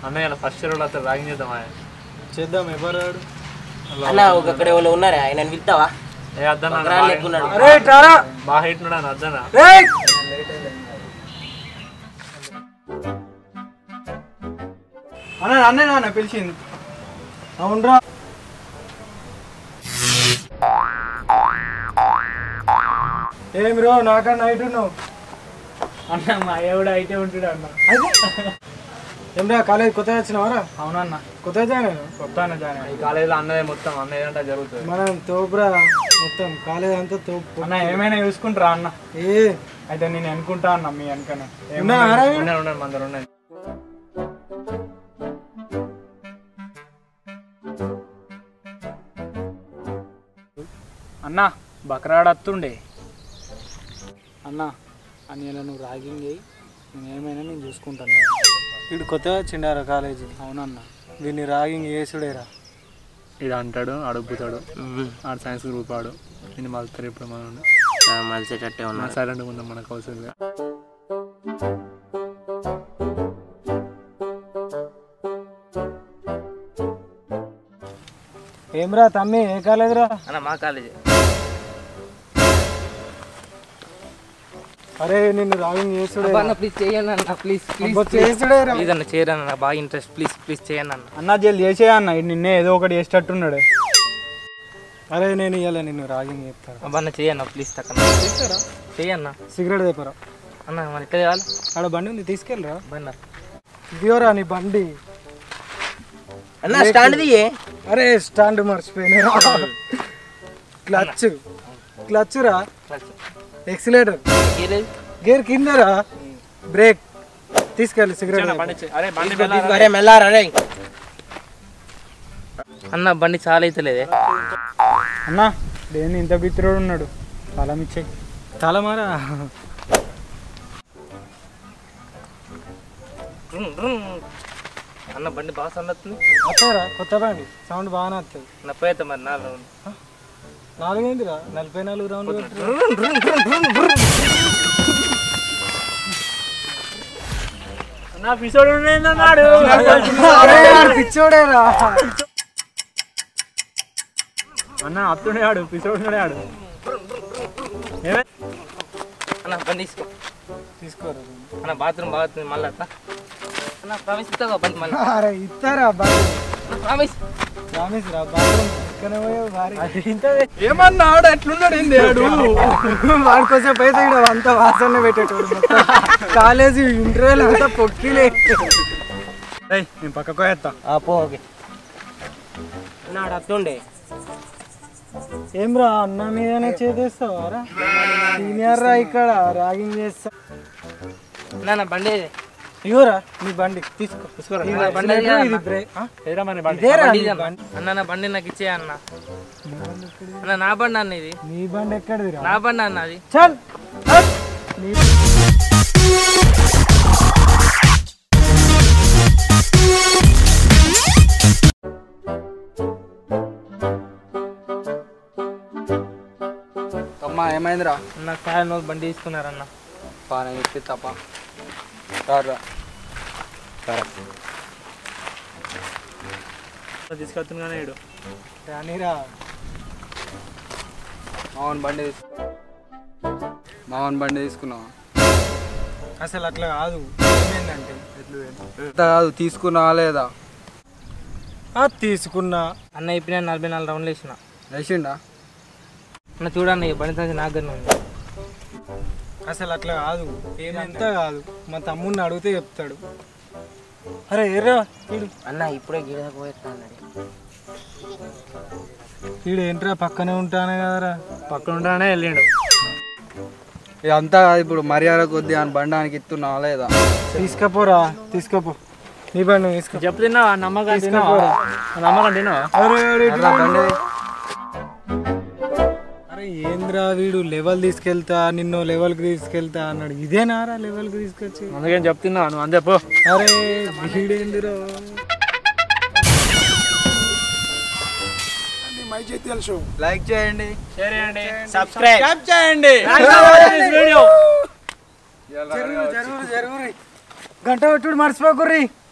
అన్నయ్య ఫస్ట్ రోజు అతను ర్యాగింగ్ చేద్దాం ఆయన చేద్దాం ఎవరు అన్న ఒక అక్కడ ఎవరు ఉన్నారా ఆయన పిలుతావా ఏ అద్దన్న ఒకరాలు లెక్కున్నాడు అరే ట్రారా బాగా హిట్ ఉన్నాడు అద్దన్న రేయ్ అన్న అన్నే నాన్న పిలిచింది అవునరా ఏం రో నాకన్నా నైట్ ఉన్నావు అన్న మా అయ్య కూడా అయితే ఉంటాడు అన్న ఏమ్రా కాలేజ్ కొత్తగా వచ్చినావారా అవునన్న కొత్తగా జాయిన్ అయినా కొత్త అన్న జాయిన్ ఈ కాలేజీలో అన్నయ్య మొత్తం అన్నయ్య అంటే జరుగుతుంది మనం తోపురా మొత్తం కాలేజ్ అంతా తోపు అన్న ఏమైనా చూసుకుంటారా అన్న ఏ అయితే నేను అనుకుంటా అన్న మీ వెనకనే ఉన్నారా వీడు? ఉండండి ఉండండి మందరు ఉండండి అన్న బకరాడు వస్తుండే అన్న అని ఇలా నువ్వు రాగింగ్ అయ్యి నేను ఏమైనా నేను చూసుకుంటాను వీడు కొత్తగా వచ్చిండారా కాలేజీ అవునన్న వీడిని రాగింగ్ చేసుడేరా ఇది అంటాడు అడుగుతాడు ఆడు సైన్స్ గ్రూప్ ఆడు దీన్ని మలుతారు ఇప్పుడు మనం మలిసేటట్టే మన ఉన్నారు సైలెంట్గా ఉందాం మనకు అవసరం లేదు ఏమ్రా తమ్మి ఏ కాలేజీరా అన్న మా కాలేజీ అరే నిన్ను రాగింగ్ చేసుడే అన్న ప్లీజ్ చేయండి అన్న ప్లీజ్ ప్లీజ్ అబ్బా, చేసుడేరా ప్లీజ్ అన్న చేయరన్న నాకు బాగా ఇంట్రెస్ట్ ప్లీజ్ ప్లీజ్ చేయండి అన్న అన్న జల్ది చేసే అన్న ఈడు నిన్నే ఏదో ఒకటి చేసేటట్టున్నాడు అరే నేను ఇవాళ నిన్ను రాగింగ్ చేస్తాను అబ్బా అన్న చేయన్న ప్లీజ్ తక్కన చేయన్న సిగరెట్ తెప్పరా అన్న మరి ఎట్లా చేయాలి ఆడ బండి ఉంది తీసుకెళ్ళరా బండి ఇదిగోరా నీ బండి అన్న స్టాండ్ దియే అరే స్టాండ్ మర్చిపోయినా క్లచ్ క్లచ్ రా ఎక్సిలేటర్ గేర్ కిందరా బ్రేక్ తీసుకెళ్ళి సిగరెట్ అరే బండి అరే మెల్లారా రే అన్న బండి చాలా అయితే లేదే అన్న దేని ఇంత బిత్రుడు ఉన్నాడు తాళం ఇచ్చే తలమారా అన్న బండి బాగా సౌండ్ వస్తుంది వస్తారా కొత్త బండి సౌండ్ బాగానే వస్తుంది నా పోయేత మరి నాలుగు నాలుగైందిరా నలభై నాలుగు రౌండ్లు నా పిసోడు అన్నాడు పిచ్చోడేరా అన్న అత్తుండే ఆడు పిసోడున్నాడే ఆడు అన్న బండి తీసుకో తీసుకోరా అన్న బాత్రూమ్ బాగా వస్తుంది మళ్ళీ అట్లా అన్న ప్రామిస్ ఇస్తావా బండి మళ్ళీ అరే ఇస్తారా బండి ప్రామిస్ ప్రామిస్ రా బాత్రూమ్ ఇక్కడే పోయే భారీ ఏమన్నా ఆడు ఎట్లున్నాడు ఏంది ఆడు వాడి కోసం పోయితే ఇక్కడ అంతా వాసన పెట్టేటోడు మొత్తం. కాలేజీ ఇంటర్వ్యూలు అంతా పొక్కిలే ఏయ్, నేను పక్కకు వేస్తా పో ఓకే నాడు అత్తుండే ఏం రా అన్న మీదనే చేసేస్తావా రా సీనియర్ రా ఇక్కడ రాగింగ్ చేస్తా నా బండి ఏది? ఇగోరా నీ బండి తీసుకో తీసుకోరా. ఇది బండి accelerator, అన్న. ఇది బ్రేక్ ఆ? ఏరా మరి బండి ఇదేరా బండి నీ ఇది అన్న. బండి అన్న నా బండి నాకు ఇచ్చే అన్న అన్న నా బండి అన్న ఇది నీ బండి ఎక్కడిది రా నా బండి అన్న అది చల్ హట్. నీ అమ్మా ఏమైందిరా నా కాయ నోట్ బండి తీసుకున్నారన్న బాగా చెప్పి తప్ప రారా తీసుకొస్తున్నానే వీడు రానిరా మావన్ బండి తీసుకు మావన్ బండి తీసుకున్నావా అసలు అట్లా కాదు ఏమైందంటే ఎంత కాదు తీసుకున్నావా లేదా ఆ తీసుకున్నా అన్న ఇప్పుడు నేను నలభై నాలుగు రౌండ్లు వేసిన వేసిండా అన్న చూడన్న ఈ బండి సంచి నాకు గన్ను ఉంది అసలు అట్లా కాదు ఏమంతా కాదు మా తమ్ముడిని అడిగితే చెప్తాడు అరే ఎర్రా వీడు అన్న ఇప్పుడే గిడకు పోయేస్తా అన్నాడు వీడు ఏంట్రా పక్కనే ఉంటానే కదరా పక్కన ఉంటానే వెళ్ళిండు ఇదంతా ఇప్పుడు మర్యాద కొద్ది అని బండానికి ఇస్తున్నావా లేదా తీసుకపోరా తీసుకోపో నీ బండి నువ్వు తీసుకో చెప్పు తిన్నావా నమ్మకం తిన్నావా నమ్మకం తిన్నావా అరే అరే ఇట్లా అట్లా బండి అరే ఏంద్రా వీడు లెవెల్ తీసుకెళ్తా నిన్ను లెవెల్కి తీసుకెళ్తా అన్నాడు ఇదేనారా లెవెల్కి తీసుకొచ్చి అందుకేం చెప్తున్నా నువ్వు అంతే పో అరే వీడేందిరా లైక్ చేయండి షేర్ చేయండి సబ్స్క్రైబ్ చేయండి వీడియో జరుగురు జరుగురు జరుగురు గంట పెట్టుడు మర్చిపోకుర్రీ